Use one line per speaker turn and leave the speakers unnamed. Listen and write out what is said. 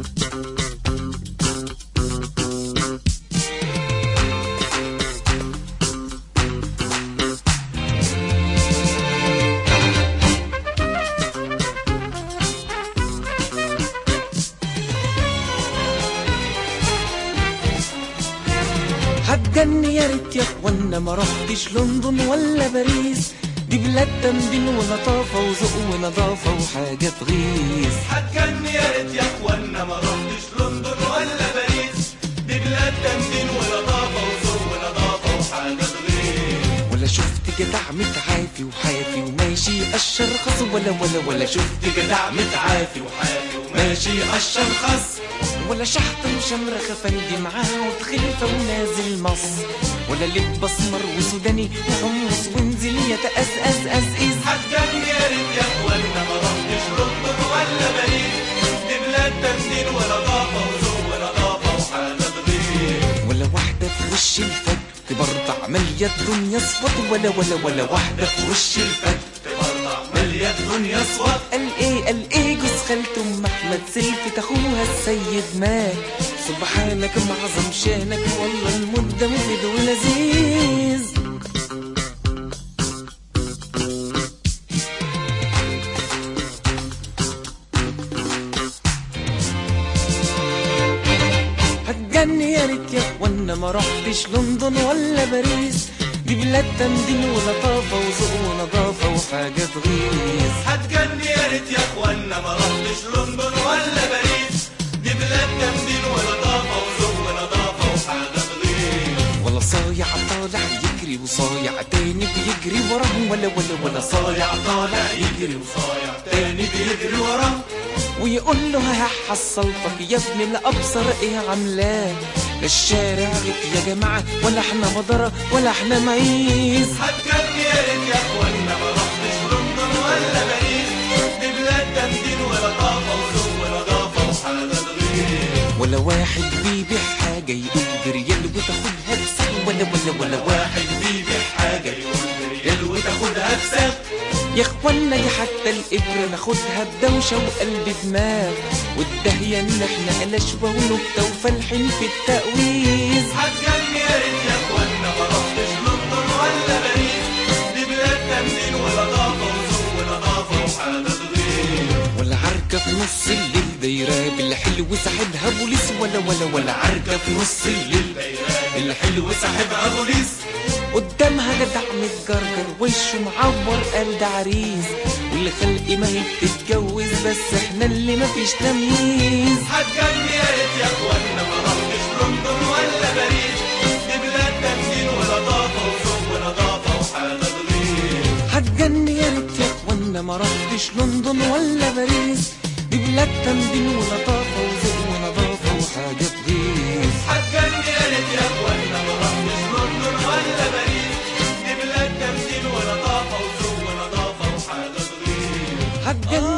هتجني يا ريت يا اخوانا ما رحتش لندن ولا باريس دي بلاد تمدين ولطافة وذوق ونظافة وحاجة تغيظ
هتجني يا ريت يا اخوانا ما رحتش لندن ولا باريس دي بلاد تمدين ولطافه وذوق ونظافه وحاجه تغيظ
ولا شفت جدع متعافي وحافي وماشي قشر خص ولا ولا ولا شفت
جدع متعافي وحافي وماشي قشر خس
ولا شحط وشمر خفندي معاه وتخلفة ونازل مصر ولا لب اسمر وسوداني وحمص وانزل يتأسأس أسئس
هتجني يا ريت يا اخوانا ما رحتش لندن ولا باريس دي بلاد تمدين ولطافه وذوق ونظافه وحاجه تغيظ
ولا واحدة في وش الفجر برضع مالية الدنيا صفت ولا ولا ولا واحدة في وش الفجر
تبرطع ماليه الدنيا اسود
قال ايه قال ايه جوز خالته ام احمد سلفت اخوها السيد مات سبحانك معظم شانك والله المدة مفيد ولذيذ هتجني يا ريت يا اخوانا ما رحتش لندن ولا باريس دي بلاد تمدين ولطافة وذوق ونظافة وحاجة تغيظ
هتجني يا ريت يا اخوانا ما رحتش لندن ولا باريس دي بلاد تمدين ولطافه وذوق ونظافه وحاجه تغيظ
ولا صايع طالع يجري وصايع تاني بيجري وراه ولا ولا ولا صايع طالع يجري
صايع تاني بيجري وراه
ويقول له ها حصلتك يا ابني الابصر ايه عاملاه لا الشارع غيت يا جماعه ولا احنا مضره ولا احنا معيز
هتجني يا ريت يا اخوانا ما رحتش لندن ولا باريس دي بلاد تمدين ولطافه وذوق ونظافه وحاجه تغيظ
ولا واحد بيبيع حاجه يقول بريال وتاخدها بسعر ولا ولا ولا واحد
واحد بيبيع حاجه يقول بريال وتاخدها بسعر
يا اخوانا دي حتى الابره ناخدها بدوشه وقلب دماغ والدهيه ان احنا قلشوه ونكته وفالحين في التقويز
هتجني يا ريت يا اخوانا ما رحتش لندن ولا باريس دي بلاد تمدين ولطافه وذوق ونظافه وحاجه تغيظ
ولا عركه في نص الليل دايره بالحلو ساحبها بوليس ولا ولا ولا عركه في نص الليل
الحلو صاحبها بوليس
قدامها جدع متجرجر وشه معور قال ده عريس واللي خلقي ما هي بتتجوز بس احنا اللي مفيش تمييز
هتجني يا ريت يا اخوانا ما رحتش لندن ولا باريس دي بلاد تمدين ولطافه وذوق ونظافه وحاجه تغيظ
هتجني يا ريت يا اخوانا ما رحتش لندن ولا باريس دي بلاد تمدين ولطافه وذوق ونظافه وحاجه تغيظ
هتجني يا ريت يا اخوانا ما رحتش لندن ولا باريس دي بلاد تمدين ولطافه وذوق ونظافه وحاجه تغيظ
هتجني